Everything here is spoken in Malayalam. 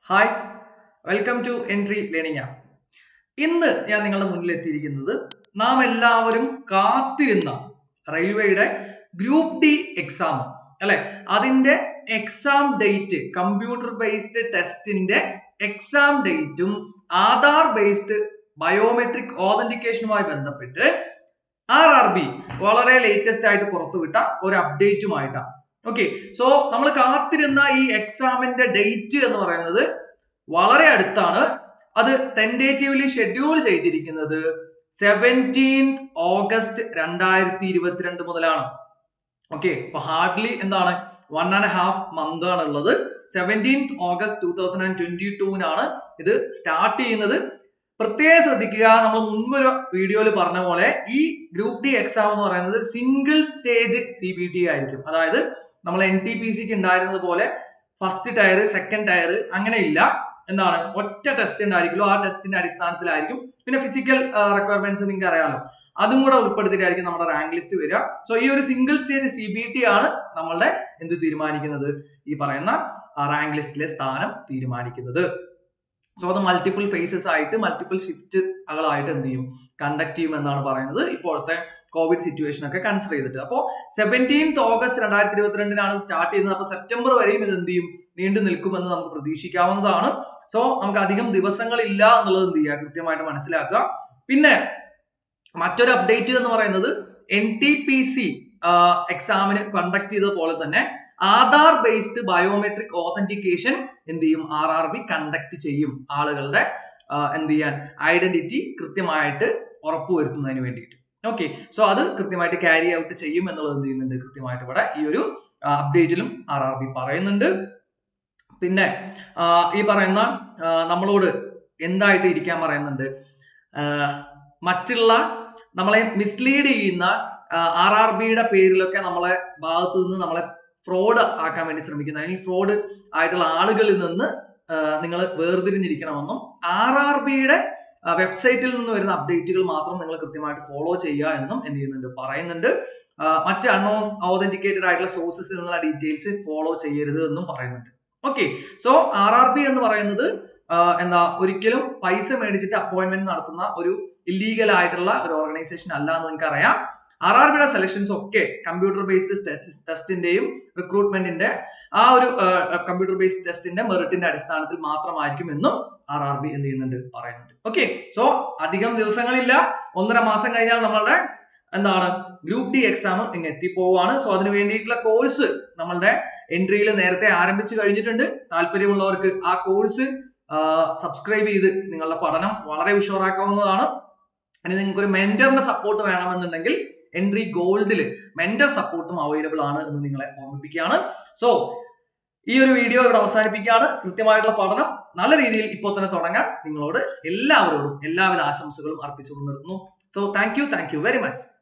hi welcome to Entri learning app ഇന്ന് ഞാൻ നിങ്ങളുടെ മുന്നിൽ എത്തിയിരിക്കുന്നത് നാം എല്ലാവരും കാത്തിരുന്ന റെയിൽവേയുടെ ഗ്രൂപ്പ് ഡി എക്സാം അല്ലെ അതിന്റെ എക്സാം ഡേറ്റ് കമ്പ്യൂട്ടർ ബേസ്ഡ് ടെസ്റ്റിന്റെ എക്സാം ഡേറ്റും ആധാർ ബേസ്ഡ് ബയോമെട്രിക് ഓതന്റിക്കേഷനുമായി ബന്ധപ്പെട്ട് ആർ ആർ ബി വളരെ ലേറ്റസ്റ്റ് ആയിട്ട് പുറത്തുവിട്ട ഒരു അപ്ഡേറ്റുമായിട്ടാണ് ഓക്കെ സോ നമ്മൾ കാത്തിരുന്ന ഈ എക്സാമിന്റെ ഡേറ്റ് എന്ന് പറയുന്നത് വളരെ അടുത്താണ് അത് ടെൻഡേറ്റീവ്ലി ഷെഡ്യൂൾ ചെയ്തിരിക്കുന്നത് സെവൻറ്റീൻത് ഓഗസ്റ്റ് രണ്ടായിരത്തി ഇരുപത്തിരണ്ട് മുതലാണ് ഓക്കെ അപ്പൊ ഹാർഡ്ലി എന്താണ് വൺ ആൻഡ് ഹാഫ് മന്ത് ആണ് ഉള്ളത് seventeenth August two thousand and twenty ടൂവിനാണ് ഇത് സ്റ്റാർട്ട് ചെയ്യുന്നത് പ്രത്യേകം ശ്രദ്ധിക്കുക നമ്മൾ മുൻപൊരു വീഡിയോയിൽ പറഞ്ഞ പോലെ ഈ ഗ്രൂപ്പ് ഡി എക്സാം എന്ന് പറയുന്നത് single stage C B T ആയിരിക്കും അതായത് നമ്മൾ എൻ ടി പി സിക്ക് ഉണ്ടായിരുന്നത് പോലെ ഫസ്റ്റ് ടയർ സെക്കൻഡ് ടയർ അങ്ങനെ ഇല്ല എന്താണ് ഒറ്റ ടെസ്റ്റ് ഉണ്ടായിരിക്കുമല്ലോ ആ ടെസ്റ്റിന്റെ അടിസ്ഥാനത്തിലായിരിക്കും പിന്നെ ഫിസിക്കൽ റിക്വയർമെന്റ്സ് നിങ്ങൾക്ക് അറിയാലോ അതും കൂടെ ഉൾപ്പെടുത്തിയിട്ടായിരിക്കും നമ്മുടെ റാങ്ക് ലിസ്റ്റ് വരിക സോ ഈ ഒരു single stage C B T ആണ് നമ്മളുടെ എന്ത് തീരുമാനിക്കുന്നത് ഈ പറയുന്ന റാങ്ക് ലിസ്റ്റിലെ സ്ഥാനം തീരുമാനിക്കുന്നത് സോ അത് മൾട്ടിപ്പിൾ ഫേസസ് ആയിട്ട് മൾട്ടിപ്പിൾ ഷിഫ്റ്റുകളായിട്ട് എന്ത് ചെയ്യും കണ്ടക്ട് ചെയ്യും എന്നാണ് പറയുന്നത് ഇപ്പോഴത്തെ കോവിഡ് സിറ്റുവേഷൻ ഒക്കെ കൺസിഡർ ചെയ്തിട്ട് അപ്പോൾ സെവൻറ്റീൻത് ഓഗസ്റ്റ് രണ്ടായിരത്തി ഇരുപത്തിരണ്ടിനാണ് സ്റ്റാർട്ട് ചെയ്യുന്നത് അപ്പോൾ സെപ്റ്റംബർ വരെയും ഇത് എന്ത് ചെയ്യും നീണ്ടു നിൽക്കുമെന്ന് നമുക്ക് പ്രതീക്ഷിക്കാവുന്നതാണ് സോ നമുക്ക് അധികം ദിവസങ്ങളില്ല എന്നുള്ളത് എന്ത് ചെയ്യുക കൃത്യമായിട്ട് മനസ്സിലാക്കുക പിന്നെ മറ്റൊരു അപ്ഡേറ്റ് എന്ന് പറയുന്നത് എൻ ടി പി സി എക്സാമിന് കണ്ടക്ട് ചെയ്തത് പോലെ തന്നെ ആധാർ ബേസ്ഡ് ബയോമെട്രിക് ഓതന്റിക്കേഷൻ എന്ത് ചെയ്യും ആർ ആർ ബി കണ്ടക്ട് ചെയ്യും ആളുകളുടെ എന്ത് ചെയ്യാൻ ഐഡന്റിറ്റി കൃത്യമായിട്ട് ഉറപ്പുവരുത്തുന്നതിന് വേണ്ടിയിട്ട് ഓക്കെ സോ അത് കൃത്യമായിട്ട് ക്യാരി ഔട്ട് ചെയ്യും എന്നുള്ളത് എന്ത് ചെയ്യുന്നുണ്ട് കൃത്യമായിട്ട് ഇവിടെ ഈ ഒരു അപ്ഡേറ്റിലും ആർ ആർ ബി പറയുന്നുണ്ട് പിന്നെ ഈ പറയുന്ന നമ്മളോട് എന്തായിട്ട് ഇരിക്കാൻ പറയുന്നുണ്ട് മറ്റുള്ള നമ്മളെ മിസ്ലീഡ് ചെയ്യുന്ന ആർ ആർ ബിയുടെ പേരിലൊക്കെ നമ്മളെ ഭാഗത്തു നിന്ന് നമ്മളെ ഫ്രോഡ് ആക്കാൻ വേണ്ടി ശ്രമിക്കുന്ന അല്ലെങ്കിൽ ഫ്രോഡ് ആയിട്ടുള്ള ആളുകളിൽ നിന്ന് നിങ്ങൾ വേർതിരിഞ്ഞിരിക്കണമെന്നും ആർ ആർ ബിയുടെ വെബ്സൈറ്റിൽ നിന്ന് വരുന്ന അപ്ഡേറ്റുകൾ മാത്രം നിങ്ങൾ കൃത്യമായിട്ട് ഫോളോ ചെയ്യുക എന്നും എന്ത് ചെയ്യുന്നുണ്ട് പറയുന്നുണ്ട് മറ്റ് അൺനോൺ ഓതന്റിക്കേറ്റഡ് ആയിട്ടുള്ള സോഴ്സസിൽ നിന്നുള്ള ഡീറ്റെയിൽസ് ഫോളോ ചെയ്യരുത് എന്നും പറയുന്നുണ്ട് okay so R R B എന്ന് പറയുന്നത് എന്താ ഒരിക്കലും പൈസ മേടിച്ചിട്ട് അപ്പോയിന്റ്മെന്റ് നടത്തുന്ന ഒരു ഇല്ലീഗൽ ആയിട്ടുള്ള ഒരു ഓർഗനൈസേഷൻ അല്ല എന്ന് നിങ്ങൾക്ക് അറിയാം ആർ ആർ ബിയുടെ സെലക്ഷൻസ് ഒക്കെ കമ്പ്യൂട്ടർ ബേസ്ഡ് ടെസ്റ്റിന്റെയും റിക്രൂട്ട്മെന്റിന്റെ ആ ഒരു കമ്പ്യൂട്ടർ ബേസ്ഡ് ടെസ്റ്റിന്റെ മെറിറ്റിന്റെ അടിസ്ഥാനത്തിൽ മാത്രമായിരിക്കും എന്നും ആർ ആർ ബി എന്ത് ചെയ്യുന്നുണ്ട് പറയുന്നുണ്ട് ഓക്കെ സോ അധികം ദിവസങ്ങളില്ല ഒന്നര മാസം കഴിഞ്ഞാൽ നമ്മളുടെ എന്താണ് ഗ്രൂപ്പ് ഡി എക്സാം ഇങ്ങ് എത്തിപ്പോവാണ് സോ അതിന് വേണ്ടിയിട്ടുള്ള കോഴ്സ് നമ്മളുടെ എൻട്രിയിൽ നേരത്തെ ആരംഭിച്ചു കഴിഞ്ഞിട്ടുണ്ട് താല്പര്യമുള്ളവർക്ക് ആ കോഴ്സ് സബ്സ്ക്രൈബ് ചെയ്ത് നിങ്ങളുടെ പഠനം വളരെ ഉഷാറാക്കാവുന്നതാണ് ഇനി നിങ്ങൾക്ക് ഒരു മെന്ററിന്റെ സപ്പോർട്ട് വേണമെന്നുണ്ടെങ്കിൽ എൻട്രി ഗോൾഡിൽ മെന്റർ സപ്പോർട്ടും അവൈലബിൾ ആണ് എന്ന് നിങ്ങളെ ഓർമ്മിപ്പിക്കുകയാണ് സോ ഈ ഒരു വീഡിയോ ഇവിടെ അവസാനിപ്പിക്കുകയാണ് കൃത്യമായിട്ടുള്ള പഠനം നല്ല രീതിയിൽ ഇപ്പോൾ തന്നെ തുടങ്ങാൻ നിങ്ങളോട് എല്ലാവരോടും എല്ലാവിധ ആശംസകളും അർപ്പിച്ചുകൊണ്ട് നിർത്തുന്നു so thank you thank you very much